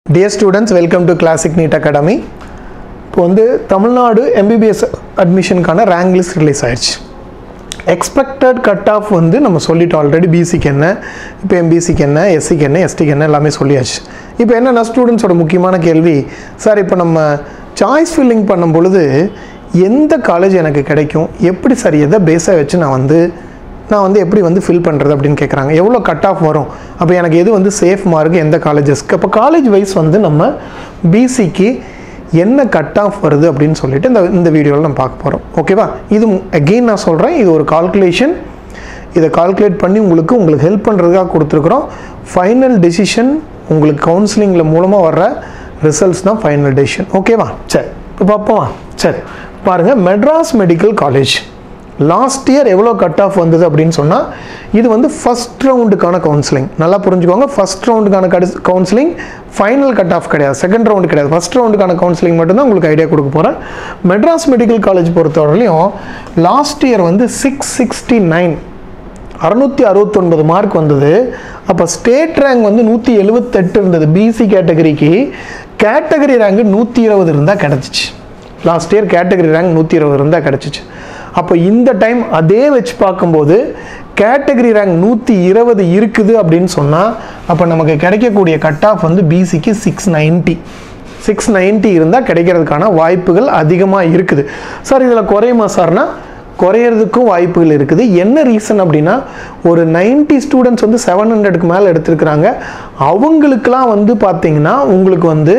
dear students welcome to classic NEET academy இப்போ வந்து Tamil Nadu MBBS அட்மிஷனுக்கான ரேங்க் லிஸ்ட் ரிலீஸ் ஆயிடுச்சு எக்ஸ்பெக்டட் கட் ஆஃப் வந்து நம்ம சொல்லிட்டோம் ஆல்ரெடி பிசிக்கு என்ன இப்போ எம்பிசிக்கு என்ன எஸ்சிக்கு என்ன எஸ்டிக்கு என்ன எல்லாமே சொல்லியாச்சு இப்போ என்னென்னா ஸ்டூடெண்ட்ஸோட முக்கியமான கேள்வி சார் இப்போ நம்ம சாய்ஸ் ஃபில்லிங் பண்ணும் பொழுது எந்த காலேஜ் எனக்கு கிடைக்கும் எப்படி சார் எதை பேஸை வச்சு நான் வந்து நான் வந்து எப்படி வந்து ஃபில் பண்ணுறது அப்படின்னு கேட்குறாங்க எவ்வளோ கட் ஆஃப் வரும் அப்போ எனக்கு எது வந்து சேஃப் மார்க் எந்த காலேஜஸ்க்கு அப்போ காலேஜ் வைஸ் வந்து நம்ம பிசிக்கு என்ன கட் ஆஃப் வருது அப்படின்னு சொல்லிட்டு இந்த இந்த வீடியோவில் நம்ம பார்க்க போகிறோம் ஓகேவா இது அகெயின் நான் சொல்கிறேன் இது ஒரு கால்குலேஷன் இதை கால்குலேட் பண்ணி உங்களுக்கு உங்களுக்கு ஹெல்ப் பண்ணுறதுக்காக கொடுத்துருக்குறோம் ஃபைனல் டெசிஷன் உங்களுக்கு கவுன்சிலிங்கில் மூலமாக வர்ற ரிசல்ட்ஸ் தான் ஃபைனல் டெசிஷன் ஓகேவா சரி இப்போ பார்ப்போமா சரி பாருங்கள் Madras medical college last year எவ்வளோ கட் ஆஃப் வந்தது அப்படின்னு சொன்னால் இது வந்து ஃபஸ்ட் ரவுண்டுக்கான கவுன்சிலிங் நல்லா புரிஞ்சுக்கோங்க ஃபஸ்ட் ரவுண்டுக்கான கடி கவுன்சிலிங் ஃபைனல் கட் ஆஃப் கிடையாது செகண்ட் ரவுண்டு கிடையாது ஃபஸ்ட் ரவுண்டுக்கான கவுன்சிலிங் மட்டும்தான் உங்களுக்கு ஐடியா கொடுக்க போகிறேன் மெட்ராஸ் மெடிக்கல் காலேஜ் பொறுத்தவரையிலையும் லாஸ்ட் இயர் வந்து சிக்ஸ் சிக்ஸ்டி நைன் அறுநூற்றி அறுபத்தொன்பது மார்க் வந்தது அப்போ ஸ்டேட் ரேங்க் வந்து நூற்றி எழுபத்தெட்டு இருந்தது பிசி கேட்டகரிக்கு கேட்டகரி ரேங்க் நூற்றி இருபது இருந்தால் கிடச்சிச்சு லாஸ்ட் இயர் கேட்டகரி ரேங்க் நூற்றி இருபது இருந்தால் கிடச்சிச்சு அப்போ இந்த டைம் அதே வச்சு பார்க்கும்போது கேட்டகரி ரேங்க் நூற்றி இருபது இருக்குது அப்படின்னு சொன்னால் அப்போ நமக்கு கிடைக்கக்கூடிய கட் ஆஃப் வந்து பிசிக்கு சிக்ஸ் நைன்ட்டி சிக்ஸ் நைன்ட்டி இருந்தால் கிடைக்கிறதுக்கான வாய்ப்புகள் அதிகமாக இருக்குது சார் இதில் குறையுமா சார்னா குறையிறதுக்கும் வாய்ப்புகள் இருக்குது என்ன ரீசன் அப்படின்னா ஒரு 90 ஸ்டூடெண்ட்ஸ் வந்து செவன் ஹண்ட்ரடுக்கு மேலே எடுத்திருக்கிறாங்க அவங்களுக்கெல்லாம் வந்து பார்த்தீங்கன்னா உங்களுக்கு வந்து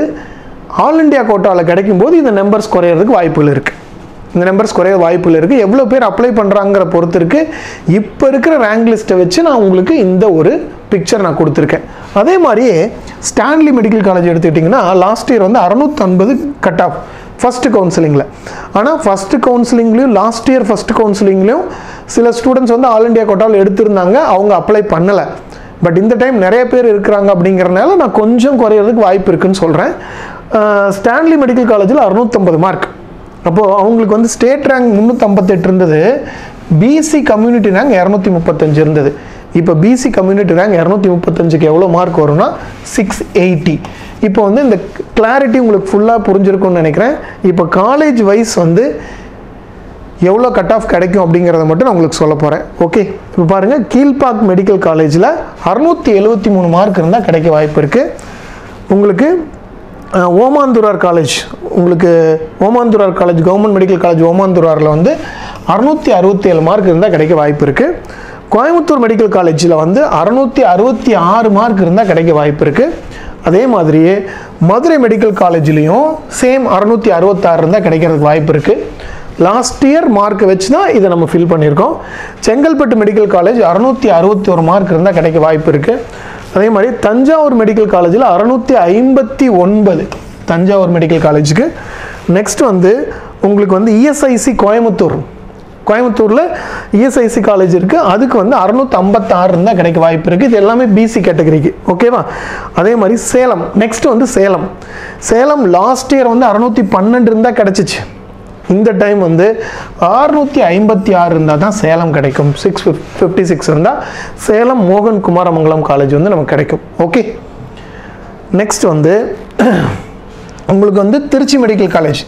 ஆல் இண்டியா கோட்டாவில் கிடைக்கும்போது இந்த நம்பர்ஸ் குறையிறதுக்கு வாய்ப்புகள் இருக்குது இந்த நம்பர்ஸ் குறைய வாய்ப்புகள் இருக்குது எவ்வளோ பேர் அப்ளை பண்ணுறாங்கிற பொறுத்து இருக்குது இப்போ இருக்கிற ரேங்க் லிஸ்ட்டை வச்சு நான் உங்களுக்கு இந்த ஒரு பிக்சர் நான் கொடுத்துருக்கேன் அதே மாதிரியே ஸ்டான்லி மெடிக்கல் காலேஜ் எடுத்துக்கிட்டிங்கன்னா லாஸ்ட் இயர் வந்து அறநூற்றம்பது கட் ஆஃப் ஃபஸ்ட்டு கவுன்சிலிங்கில் ஆனால் ஃபஸ்ட்டு கவுன்சிலிங்லேயும் லாஸ்ட் இயர் ஃபஸ்ட்டு கவுன்சிலிங்லேயும் சில ஸ்டூடெண்ட்ஸ் வந்து ஆல் இண்டியா கோட்டாவில் எடுத்திருந்தாங்க அவங்க அப்ளை பண்ணலை பட் இந்த டைம் நிறைய பேர் இருக்கிறாங்க அப்படிங்கிறனால நான் கொஞ்சம் குறையிறதுக்கு வாய்ப்பு இருக்குன்னு சொல்கிறேன் ஸ்டான்லி மெடிக்கல் காலேஜில் அறுநூத்தம்பது மார்க் அப்போது அவங்களுக்கு வந்து ஸ்டேட் ரேங்க் முந்நூற்றம்பத்தெட்டு இருந்தது பிசி கம்யூனிட்டி ரேங்க் இரநூத்தி முப்பத்தஞ்சு இருந்தது இப்போ பிசி கம்யூனிட்டி ரேங்க் இரநூத்தி முப்பத்தஞ்சுக்கு எவ்வளோ மார்க் வரும்னா சிக்ஸ் எயிட்டி இப்போ வந்து இந்த கிளாரிட்டி உங்களுக்கு ஃபுல்லாக புரிஞ்சிருக்கும்னு நினைக்கிறேன் இப்போ காலேஜ் வைஸ் வந்து எவ்வளோ கட் ஆஃப் கிடைக்கும் அப்படிங்கிறத மட்டும் நான் உங்களுக்கு சொல்ல போகிறேன் ஓகே இப்போ பாருங்கள் கீழ்பாக் மெடிக்கல் காலேஜில் அறுநூற்றி எழுபத்தி மூணு மார்க் இருந்தால் கிடைக்க வாய்ப்பு இருக்குது உங்களுக்கு அஹ், ஓமாந்துரார் காலேஜ் உங்களுக்கு Omandurar college government medical college ஓமாந்துராரில் வந்து அறுநூற்றி அறுபத்தி ஏழு மார்க் இருந்தால் கிடைக்க வாய்ப்பு இருக்குது கோயம்புத்தூர் மெடிக்கல் காலேஜில் வந்து அறுநூற்றி அறுபத்தி ஆறு மார்க் இருந்தால் கிடைக்க வாய்ப்பு இருக்குது அதே மாதிரியே மதுரை மெடிக்கல் காலேஜ்லேயும் சேம் அறுநூற்றி அறுபத்தாறு இருந்தால் கிடைக்கிறதுக்கு வாய்ப்பு இருக்குது லாஸ்ட் இயர் மார்க்கை வச்சு தான் இதை நம்ம ஃபில் பண்ணியிருக்கோம் செங்கல்பட்டு மெடிக்கல் காலேஜ் அறுநூற்றி அறுபத்தி ஒரு மார்க் இருந்தால் கிடைக்க வாய்ப்பு இருக்குது அதே மாதிரி தஞ்சாவூர் மெடிக்கல் காலேஜில் அறுநூற்றி ஐம்பத்தி ஒன்பது தஞ்சாவூர் மெடிக்கல் காலேஜுக்கு நெக்ஸ்ட் வந்து உங்களுக்கு வந்து இஎஸ்ஐசி கோயம்புத்தூர் கோயம்புத்தூரில் இஎஸ்ஐசி காலேஜ் இருக்குது அதுக்கு வந்து அறுநூத்தி ஐம்பத்தாறு இருந்தால் கிடைக்க வாய்ப்பு இருக்குது இது எல்லாமே பிசி கேட்டகரிக்கு ஓகேவா அதே மாதிரி சேலம் நெக்ஸ்ட் வந்து சேலம் சேலம் லாஸ்ட் இயர் வந்து அறுநூத்தி பன்னெண்டு இருந்தால் கிடச்சிச்சு இந்த டைம் வந்து அறுநூற்றி ஐம்பத்தி ஆறு இருந்தால் தான் சேலம் கிடைக்கும் சிக்ஸ் ஃபிஃப்டி சிக்ஸ் இருந்தால் சேலம் மோகன் குமாரமங்கலம் காலேஜ் வந்து நமக்கு கிடைக்கும் ஓகே நெக்ஸ்ட் வந்து உங்களுக்கு வந்து Trichy medical college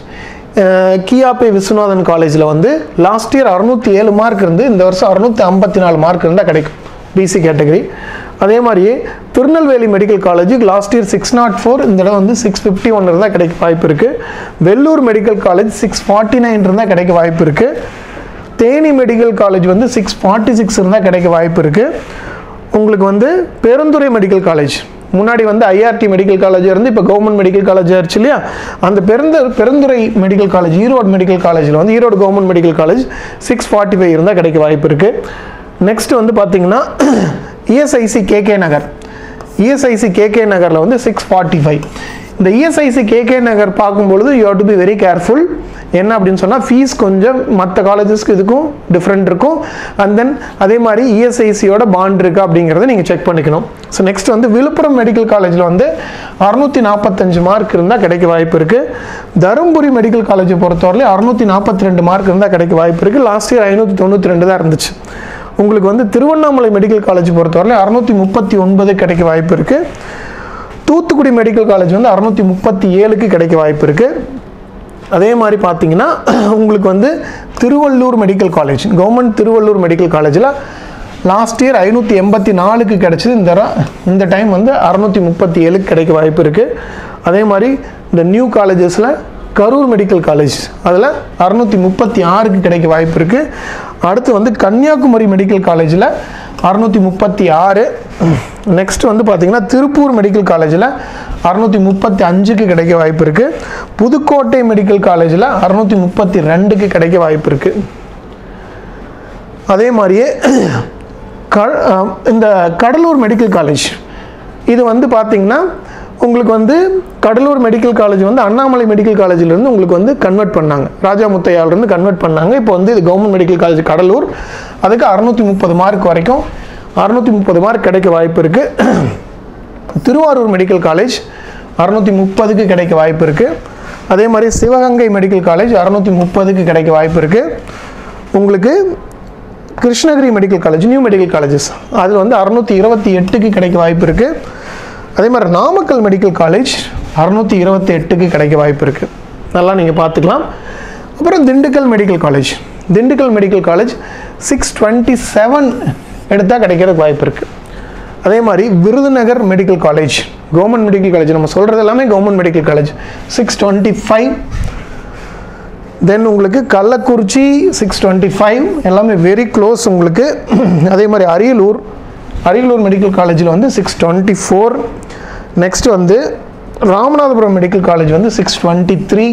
KAP Viswanathan காலேஜில் வந்து லாஸ்ட் இயர் அறுநூற்றி ஏழு மார்க் இருந்து இந்த வருஷம் அறுநூற்றி ஐம்பத்தி நாலு மார்க் இருந்தால் கிடைக்கும் பிசி கேட்டகரி அதே மாதிரியே திருநெல்வேலி மெடிக்கல் காலேஜுக்கு last year six not four இந்த தடவை வந்து சிக்ஸ் ஃபிஃப்டி ஒன் இருந்தால் கிடைக்க வாய்ப்பு இருக்குது Vellore medical college six forty nine இருந்தால் கிடைக்க வாய்ப்பு இருக்குது தேனி மெடிக்கல் காலேஜ் வந்து சிக்ஸ் ஃபார்ட்டி சிக்ஸ் இருந்தால் கிடைக்க வாய்ப்பு இருக்குது உங்களுக்கு வந்து பெருந்துறை மெடிக்கல் காலேஜ் முன்னாடி வந்து ஐஆர்டி மெடிக்கல் காலேஜ் இருந்து இப்போ கவர்மெண்ட் மெடிக்கல் காலேஜ் ஆயிடுச்சு இல்லையா அந்த பெருந்த Perundurai medical college Erode medical காலேஜில் வந்து Erode government medical college six forty five இருந்தால் கிடைக்க வாய்ப்பு இருக்குது நெக்ஸ்ட் வந்து பார்த்தீங்கன்னா ESIC KK Nagar ESIC KK நகரில் வந்து சிக்ஸ் ஃபார்ட்டி ஃபைவ் இந்த இஎஸ்ஐசி கேகே நகர் பார்க்கும்பொழுது you have to be very careful என்ன அப்படின்னு சொன்னால் ஃபீஸ் கொஞ்சம் மற்ற காலேஜஸ்க்கு இதுக்கும் டிஃப்ரெண்ட் இருக்கும் அண்ட் தென் அதே மாதிரி இஎஸ்ஐசியோட பாண்ட் இருக்கா அப்படிங்கிறத நீங்கள் செக் பண்ணிக்கணும் ஸோ நெக்ஸ்ட் வந்து விழுப்புரம் மெடிக்கல் காலேஜில் வந்து அறுநூற்றி நாற்பத்தஞ்சு மார்க் இருந்தால் கிடைக்க வாய்ப்பு இருக்குது தருமபுரி மெடிக்கல் காலேஜை பொறுத்தவரையிலும் அறுநூற்றி நாற்பத்தி ரெண்டு மார்க் இருந்தால் கிடைக்க வாய்ப்பு இருக்குது லாஸ்ட் இயர் ஐநூற்றி தொண்ணூற்றி ரெண்டு தான் இருந்துச்சு உங்களுக்கு வந்து திருவண்ணாமலை மெடிக்கல் காலேஜ் பொறுத்தவரையிலும் அறுநூற்றி முப்பத்தி ஒன்பது கிடைக்க வாய்ப்பு இருக்குது தூத்துக்குடி மெடிக்கல் காலேஜ் வந்து அறுநூற்றி முப்பத்தி ஏழுக்கு கிடைக்க வாய்ப்பு இருக்குது அதே மாதிரி பார்த்தீங்கன்னா உங்களுக்கு வந்து Tiruvallur medical college government Tiruvallur medical காலேஜில் லாஸ்ட் இயர் ஐநூற்றி எண்பத்தி நாலுக்கு கிடச்சிது இந்த ர- இந்த டைம் வந்து அறநூற்றி முப்பத்தி ஏழுக்கு கிடைக்க வாய்ப்பு இருக்குது அதே மாதிரி இந்த நியூ காலேஜஸில் கரூர் மெடிக்கல் காலேஜ் அதில் அறநூற்றி முப்பத்தி ஆறுக்கு கிடைக்க வாய்ப்பு இருக்குது அடுத்து வந்து கன்னியாகுமரி மெடிக்கல் காலேஜில் அறுநூற்றி முப்பத்தி ஆறு நெக்ஸ்ட் வந்து பார்த்தீங்கன்னா திருப்பூர் மெடிக்கல் காலேஜில் அறுநூற்றி முப்பத்தி அஞ்சுக்கு கிடைக்க வாய்ப்பு இருக்குது புதுக்கோட்டை மெடிக்கல் காலேஜில் அறுநூற்றி முப்பத்தி ரெண்டுக்கு கிடைக்க வாய்ப்பு இருக்குது அதே மாதிரியே க அஹ் இந்த கடலூர் மெடிக்கல் காலேஜ் இது வந்து பார்த்தீங்கன்னா உங்களுக்கு வந்து கடலூர் மெடிக்கல் காலேஜ் வந்து அண்ணாமலை மெடிக்கல் காலேஜிலேருந்து உங்களுக்கு வந்து கன்வெர்ட் பண்ணாங்க ராஜா முத்தையாவிலேருந்து கன்வெர்ட் பண்ணாங்க இப்போ வந்து இது கவர்மெண்ட் மெடிக்கல் காலேஜ் கடலூர் அதுக்கு அறநூற்றி முப்பது மார்க் வரைக்கும் அறநூற்றி முப்பது மார்க் கிடைக்க வாய்ப்பு இருக்குது திருவாரூர் மெடிக்கல் காலேஜ் அறநூற்றி முப்பதுக்கு கிடைக்க வாய்ப்பு இருக்குது அதே மாதிரி சிவகங்கை மெடிக்கல் காலேஜ் அறநூற்றி முப்பதுக்கு கிடைக்க வாய்ப்பு இருக்குது உங்களுக்கு Krishnagiri medical college new medical colleges அதில் வந்து அறநூற்றி இருபத்தி எட்டுக்கு கிடைக்க வாய்ப்பு இருக்குது அதே மாதிரி நாமக்கல் மெடிக்கல் காலேஜ் அறநூற்றி இருபத்தி எட்டுக்கு கிடைக்க வாய்ப்பு இருக்குது நல்லா நீங்கள் பார்த்துக்கலாம் அப்புறம் Dindigul medical college Dindigul medical college six twenty seven எடுத்தால் கிடைக்கிறதுக்கு வாய்ப்பு இருக்குது அதே மாதிரி Virudhunagar medical college government medical college நம்ம சொல்கிறது எல்லாமே government medical college six twenty five then உங்களுக்கு கள்ளக்குறிச்சி சிக்ஸ் டுவெண்ட்டி ஃபைவ் எல்லாமே வெரி க்ளோஸ் உங்களுக்கு அதே மாதிரி அரியலூர் அரியலூர் மெடிக்கல் காலேஜில் வந்து சிக்ஸ் டுவெண்ட்டி ஃபோர் நெக்ஸ்ட் வந்து ராமநாதபுரம் மெடிக்கல் காலேஜ் வந்து சிக்ஸ் டுவெண்ட்டி த்ரீ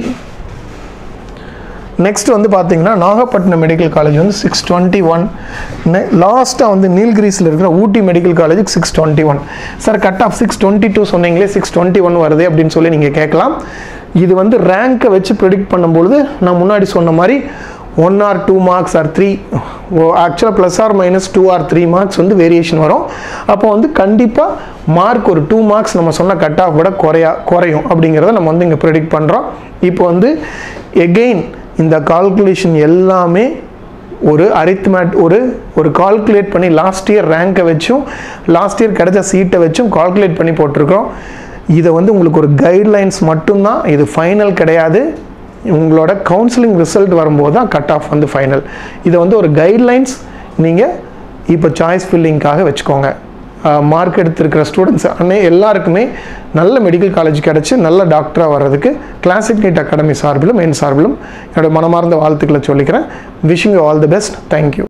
நெக்ஸ்ட் வந்து பார்த்தீங்கன்னா நாகப்பட்டினம் மெடிக்கல் காலேஜ் வந்து சிக்ஸ் டுவெண்ட்டி ஒன் லாஸ்ட்டாக வந்து நீல்கிரிஸில் இருக்கிற ஊட்டி மெடிக்கல் காலேஜுக்கு six twenty one sir cut off six twenty two சொன்னீங்களே சிக்ஸ் டுவெண்ட்டி ஒன் வருது அப்படின்னு சொல்லி நீங்கள் கேட்கலாம் இது வந்து ரேங்க்கை வச்சு ப்ரிடிக்ட் பண்ணும்பொழுது நான் முன்னாடி சொன்ன மாதிரி one or two marks or three ஆக்சுவலாக plus or minus two or three marks வந்து வேரியேஷன் வரும் அப்போ வந்து கண்டிப்பாக மார்க் ஒரு டூ மார்க்ஸ் நம்ம சொன்ன கட் ஆஃப் விட குறையா குறையும் அப்படிங்கிறத நம்ம வந்து இங்கே ப்ரிடிக்ட் பண்ணுறோம் இப்போ வந்து எகெயின் இந்த கால்குலேஷன் எல்லாமே ஒரு அரித்மேட் ஒரு ஒரு கால்குலேட் பண்ணி லாஸ்ட் இயர் ரேங்கை வச்சும் லாஸ்ட் இயர் கிடைச்ச சீட்டை வச்சும் கால்குலேட் பண்ணி போட்டிருக்கோம் இதை வந்து உங்களுக்கு ஒரு கைட்லைன்ஸ் மட்டும்தான் இது ஃபைனல் கிடையாது உங்களோட கவுன்சிலிங் ரிசல்ட் வரும்போது தான் கட் ஆஃப் வந்து ஃபைனல் இதை வந்து ஒரு கைட்லைன்ஸ் நீங்கள் இப்போ சாய்ஸ் ஃபில்லிங்காக வச்சுக்கோங்க மார்க் எடுத்திருக்கிற ஸ்டூடெண்ட்ஸ் அன்னே எல்லாருக்குமே நல்ல மெடிக்கல் காலேஜ் கிடச்சி நல்ல டாக்டராக வர்றதுக்கு கிளாசிக் நீட் அகாடமி சார்பிலும் என் சார்பிலும் என்னோட மனமார்ந்த வாழ்த்துக்களை சொல்லிக்கிறேன் wishing you all the best thank you